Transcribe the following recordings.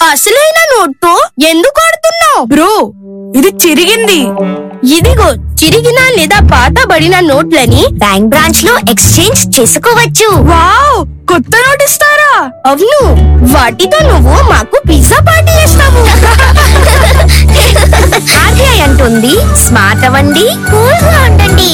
అసలైన నోట్తో ఎందుకు ఆడుతున్నావు బ్రో ఇది చిరిగింది ఇదిగో చిరిగిన లేదా పాతబడిన నోట్లని బ్యాంక్ బ్రాంచ్ లో ఎక్స్చేంజ్ చేసుకోవచ్చు వావ్ కొత్త నోట్ ఇస్తారా అవును వాటితో నువ్వు మాకు పిజ్జా పార్టీ చేస్తావు ఆర్బీఐ అంటుంది స్మార్ట్ అవ్వండి కూల్ గా ఉండండి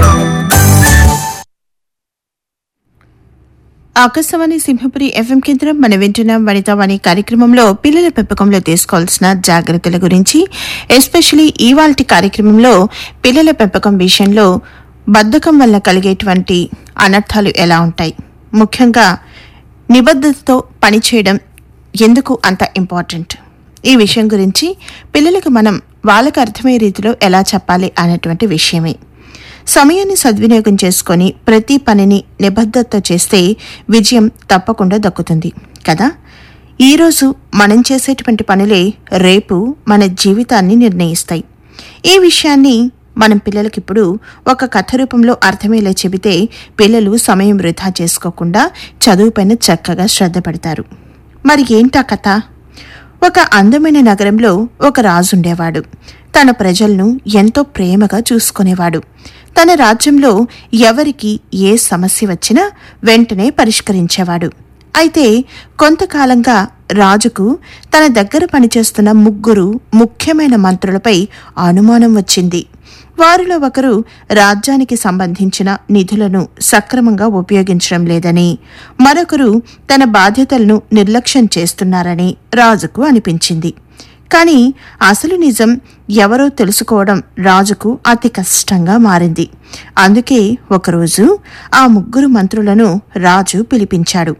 ఆకాశవాణి సింహపురి ఎఫ్ఎం కేంద్రం మన వింటున్న వనితావాణి కార్యక్రమంలో పిల్లల పెంపకంలో తీసుకోవాల్సిన జాగ్రత్తల గురించి ఎస్పెషలీ ఇవాల్టి కార్యక్రమంలో పిల్లల పెంపకం విషయంలో బద్ధకం వల్ల కలిగేటువంటి అనర్థాలు ఎలా ఉంటాయి ముఖ్యంగా నిబద్ధతతో పనిచేయడం ఎందుకు అంత ఇంపార్టెంట్ ఈ విషయం గురించి పిల్లలకు మనం వాళ్ళకు అర్థమయ్యే రీతిలో ఎలా చెప్పాలి అనేటువంటి విషయమే సమయాన్ని సద్వినియోగం చేసుకొని ప్రతి పనిని నిబద్ధతతో చేస్తే విజయం తప్పకుండా దక్కుతుంది కదా ఈరోజు మనం చేసేటువంటి పనులే రేపు మన జీవితాన్ని నిర్ణయిస్తాయి ఈ విషయాన్ని మనం పిల్లలకిప్పుడు ఒక కథ రూపంలో అర్థమయ్యేలా చెబితే పిల్లలు సమయం వృధా చేసుకోకుండా చదువుపైన చక్కగా శ్రద్ధ పెడతారు మరి ఏంటా కథ ఒక అందమైన నగరంలో ఒక రాజుండేవాడు తన ప్రజలను ఎంతో ప్రేమగా చూసుకునేవాడు తన రాజ్యంలో ఎవరికి ఏ సమస్య వచ్చినా వెంటనే పరిష్కరించేవాడు అయితే కొంతకాలంగా రాజుకు తన దగ్గర పనిచేస్తున్న ముగ్గురు ముఖ్యమైన మంత్రులపై అనుమానం వచ్చింది వారిలో ఒకరు రాజ్యానికి సంబంధించిన నిధులను సక్రమంగా ఉపయోగించడం లేదని మరొకరు తన బాధ్యతలను నిర్లక్ష్యం చేస్తున్నారని రాజుకు అనిపించింది కానీ అసలు నిజం ఎవరో తెలుసుకోవడం రాజుకు అతి కష్టంగా మారింది అందుకే ఒకరోజు ఆ ముగ్గురు మంత్రులను రాజు పిలిపించాడు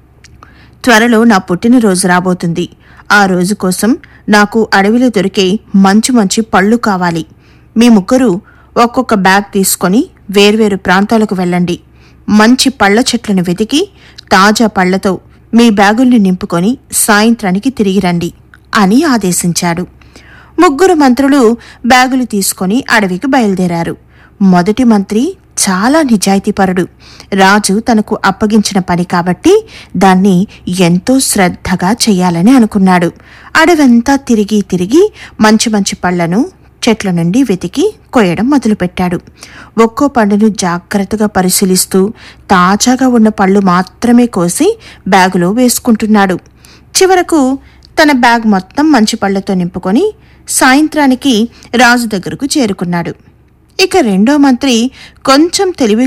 త్వరలో నా పుట్టినరోజు రాబోతుంది ఆ రోజు కోసం నాకు అడవిలో దొరికే మంచి మంచి పళ్ళు కావాలి మీ ముగ్గురు ఒక్కొక్క బ్యాగ్ తీసుకొని వేర్వేరు ప్రాంతాలకు వెళ్ళండి మంచి పళ్ళ చెట్లను వెతికి తాజా పళ్లతో మీ బ్యాగుల్ని నింపుకొని సాయంత్రానికి తిరిగి రండి అని ఆదేశించాడు ముగ్గురు మంత్రులు బ్యాగులు తీసుకొని అడవికి బయలుదేరారు మొదటి మంత్రి చాలా నిజాయితీపరుడు రాజు తనకు అప్పగించిన పని కాబట్టి దాన్ని ఎంతో శ్రద్ధగా చేయాలని అనుకున్నాడు అడవంతా తిరిగి తిరిగి మంచి మంచి పళ్లను చెట్ల నుండి వెతికి కొయ్యడం మొదలుపెట్టాడు ఒక్కో పండును జాగ్రత్తగా పరిశీలిస్తూ తాజాగా ఉన్న పళ్ళు మాత్రమే కోసి బ్యాగులో వేసుకుంటున్నాడు చివరకు తన బ్యాగ్ మొత్తం మంచి పళ్లతో నింపుకొని సాయంత్రానికి రాజు దగ్గరకు చేరుకున్నాడు ఇక రెండో మంత్రి కొంచెం తెలివి